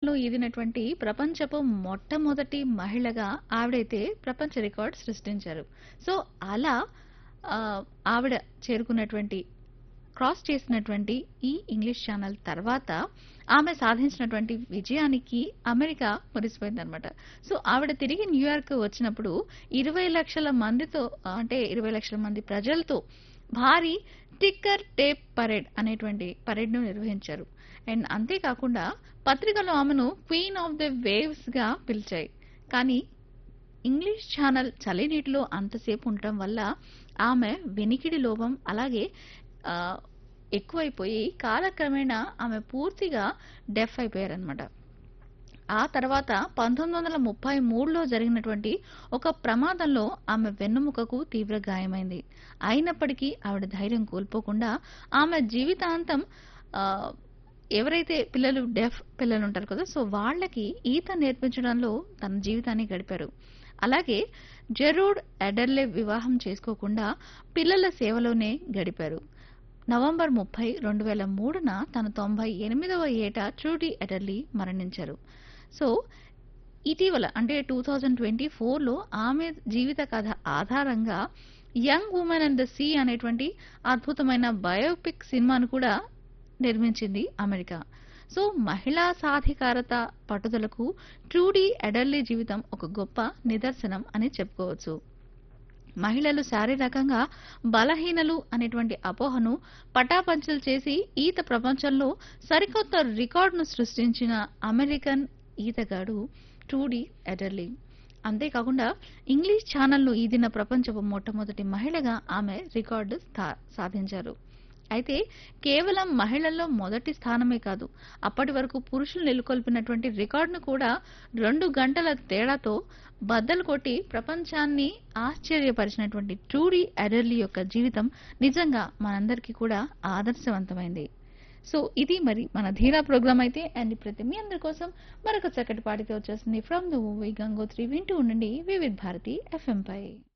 ఛానల్‌ను ఈదినటువంటి ప్రపంచపు మొట్టమొదటి మహిళగా ఆవిడైతే ప్రపంచ రికార్డ్ సృష్టించారు. సో, అలా ఆహ్, ఆవిడ చేరుకున్నటువంటి క్రాస్ చేసినటువంటి ఈ ఇంగ్లీష్ ఛానల్ తర్వాత ఆమె సాధించినటువంటి విజయానికి అమెరికా మురిసిపోయిందనమాట. సో, ఆవిడ తిరిగి న్యూయార్క్ వచ్చినప్పుడు 20,00,000 మందితో అంటే 20,00,000 మంది ప్రజలతో భారీ టిక్కర్ టేప్ పరేడ్ అనేటువంటి పరేడ్‌ను నిర్వహించారు. అండ్ అంతేకాకుండా పత్రికలు ఆమెను క్వీన్ ఆఫ్ ద వేవ్స్‌గా పిలిచాయి. కానీ ఇంగ్లీష్ ఛానల్ చలినీటిలో అంతసేపు ఉండటం వల్ల ఆమె వెనికిడి లోపం అలాగే ఆహ్, ఎక్కువైపోయి కాలక్రమేణా ఆమె పూర్తిగా డెఫ్ అయిపోయారనమాట. ఆ తర్వాత 1933లో జరిగినటువంటి ఒక ప్రమాదంలో ఆమె వెన్నెముకకు తీవ్ర గాయమైంది. అయినప్పటికీ ఆవిడ ధైర్యం కోల్పోకుండా ఆమె జీవితాంతం ఆహ్, ఎవరైతే పిల్లలు డెఫ్ పిల్లలుంటారు కదా! సో, వాళ్ళకి ఈత నేర్పించడంలో తన జీవితాన్ని గడిపారు. అలాగే జెరోడ్ ఎడర్లే వివాహం చేసుకోకుండా పిల్లల సేవలోనే గడిపారు. నవంబర్ 30, 2003న తన 98వ ఏట ట్రూడీ ఎడర్లీ మరణించారు. సో, ఇటీవల అంటే 2024లో ఆమె జీవిత కథ ఆధారంగా 'young woman and the sea' అనేటువంటి అద్భుతమైన బయోపిక్ సినిమాను కూడా నిర్మించింది అమెరికా. సో, మహిళా సాధికారత పట్టుదలకు ట్రూడీ ఎడర్లీ జీవితం ఒక గొప్ప నిదర్శనం అని చెప్పుకోవచ్చు. మహిళలు శారీరకంగా బలహీనలు అనేటువంటి అపోహను పటాపంచలు చేసి ఈత ప్రపంచంలో సరికొత్త రికార్డును సృష్టించిన అమెరికన్ ఈతగాడు ట్రూడీ ఎడర్లీ. అంతేకాకుండా ఇంగ్లీష్ ఛానల్‌ను ఈదిన ప్రపంచపు మొట్టమొదటి మహిళగా ఆమె రికార్డు స్థా సాధించారు. అయితే కేవలం మహిళల్లో మొదటి స్థానమే కాదు, అప్పటి వరకు పురుషులు నెలకొల్పినటువంటి రికార్డును కూడా 2 గంటల తేడాతో బద్దలు కొట్టి ప్రపంచాన్ని ఆశ్చర్యపరిచినటువంటి ట్రూడీ ఎడర్లీ యొక్క జీవితం నిజంగా మనందరికీ కూడా ఆదర్శవంతమైంది. సో, ఇది మరి మన 'ధీరా' ప్రోగ్రామ్ అయితే అండ్ ఇప్పుడైతే మీ అందరి కోసం మరొక చక్కటి పాటైతే వచ్చేస్తుంది ఫ్రమ్ ద మూవీ 'గంగోత్రి' వింటూ ఉండండి వివిధ్ భారతి ఎఫ్ఎంపై.